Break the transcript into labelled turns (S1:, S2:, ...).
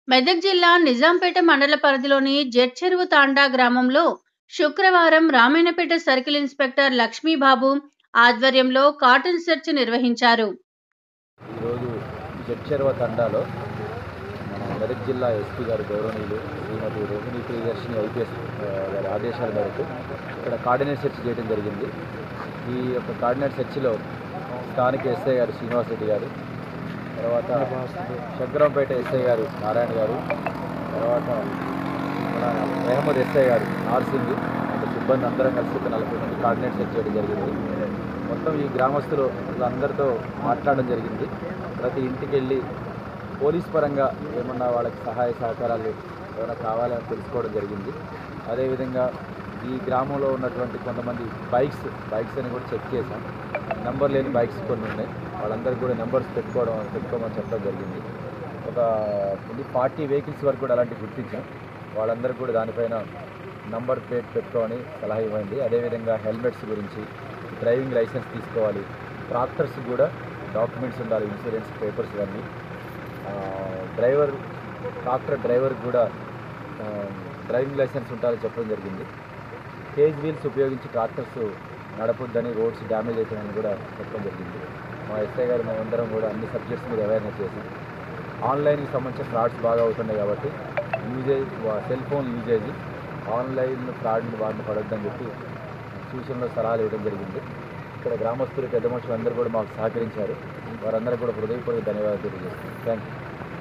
S1: మెదక్ జిల్లా నిజాంపేట మండల పరిధిలోని జడ్చెరువు తాండా గ్రామంలో శుక్రవారం రామాయణపేట సర్కిల్ ఇన్స్పెక్టర్ లక్ష్మీబాబు ఆధ్వర్యంలో కాటన్ సెర్చ్ నిర్వహించారు
S2: ఈరోజు జడ్చెర్వ తండాలో మన మెదక్ జిల్లా ఎస్పీ గారు గౌరవనీయులు శ్రీమతి రోహిణి ప్రియదర్శిని ఐపీఎస్ గారి ఆదేశాల మేరకు ఇక్కడ కార్డినేట్ సెర్చ్ చేయడం జరిగింది ఈ యొక్క కార్డినేట్ సెర్చ్లో స్థానిక ఎస్ఐ గారు శ్రీనివాస్ రెడ్డి గారు తర్వాత శంకరంపేట ఎస్ఐ గారు నారాయణ గారు తర్వాత మన మహమ్మద్ ఎస్ఐ గారు నార్సింగ్ అంటే సిబ్బంది అందరం కలిసి ఒక నలభై మంది కార్డినేట్ సెర్చ్ చేయడం జరిగింది మొత్తం ఈ గ్రామస్తులు అందరితో మాట్లాడడం జరిగింది ప్రతి ఇంటికి వెళ్ళి పోలీస్ పరంగా ఏమన్నా వాళ్ళకి సహాయ సహకారాలు ఏమైనా కావాలని తెలుసుకోవడం జరిగింది అదేవిధంగా ఈ గ్రామంలో ఉన్నటువంటి కొంతమంది బైక్స్ బైక్స్ అని కూడా చెక్ చేశాం నెంబర్ లేని బైక్స్ కొన్ని ఉన్నాయి వాళ్ళందరికీ కూడా నెంబర్స్ పెట్టుకోవడం పెట్టుకోమని చెప్పడం జరిగింది ఒక ఫార్టీ వెహికల్స్ వరకు కూడా అలాంటివి గుర్తించాం వాళ్ళందరికీ కూడా దానిపైన నంబర్ ప్లేట్ పెట్టుకోమని సలహా ఇవ్వండి అదేవిధంగా హెల్మెట్స్ గురించి డ్రైవింగ్ లైసెన్స్ తీసుకోవాలి ట్రాక్టర్స్ కూడా డాక్యుమెంట్స్ ఉండాలి ఇన్సూరెన్స్ పేపర్స్ ఇవన్నీ ఆ, డ్రైవర్ ట్రాక్టర్ డ్రైవర్ కూడా ఆ, డ్రైవింగ్ లైసెన్స్ ఉండాలని చెప్పడం జరిగింది కేజ్ వీల్స్ ఉపయోగించి ట్రాక్టర్స్ నడపొద్దని రోడ్స్ డ్యామేజ్ అవుతాయని కూడా చెప్పడం జరిగింది మా ఎస్ఐ గారు మేమందరం కూడా అన్ని సబ్జెక్ట్స్ మీద అవేర్నెస్ చేసాం ఆన్లైన్కి సంబంధించిన ఫ్రాడ్స్ బాగా అవుతున్నాయి కాబట్టి usage cell phone usage online ఫ్రాడ్ని బారిన పడొద్దని చెప్పి సూచనలు సలహాలు ఇవ్వడం జరిగింది ఇక్కడ గ్రామస్తులు పెద్ద మనుషులు అందరూ కూడా మాకు సహకరించారు వారందరూ కూడా హృదయపూర్వక ధన్యవాదాలు తెలియజేస్తున్నాను థ్యాంక్ యూ